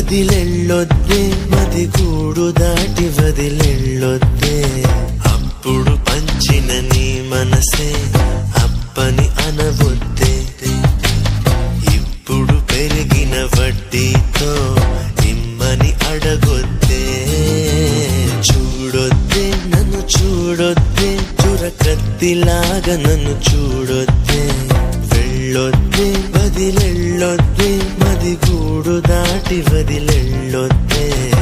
వదిలెళ్ళొద్దే మది గూడు దాటి వదిలెళ్ళొద్దే అప్పుడు పంచిన నీ మనసే అప్పని అనవొద్దే ఇప్పుడు పెరిగిన వడ్డీతో ఇమ్మని అడగొద్దే చూడొద్దే నన్ను చూడొద్దే చురకత్తిలాగా నన్ను చూడొద్దే వెళ్ళొద్దే వదిలెళ్ళొద్దే మది గూడు దాటి వదిలెళ్ళొద్దే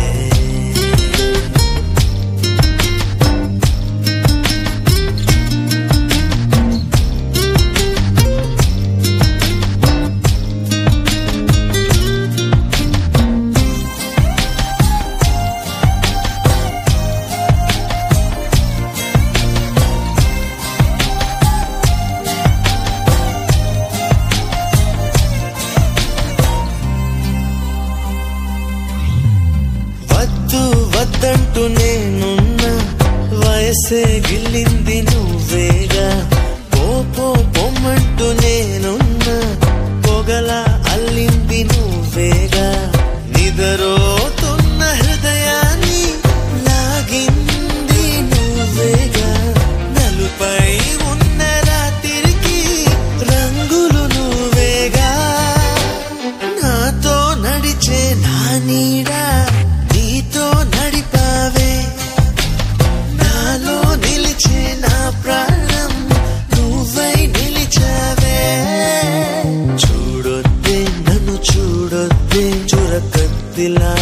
వద్దు వద్దంటూ నేనున్నా వయసే గిల్లింది నువ్వేగా పో పో పొమ్మంటూ నేనున్నా పొగల అల్లింది నువ్వేగా నిదరోతున్న హృదయాన్ని లాగింది నువ్వేగా నలుపై ఉన్న రాత్రికి రంగులు నువ్వేగా నాతో నడిచే నా నీడ నీతో నడిపావే నాలో నిలిచే నా ప్రాణం నువ్వై నిలిచావే చూడొద్దే నన్ను చూడొద్దే చురకత్తిలా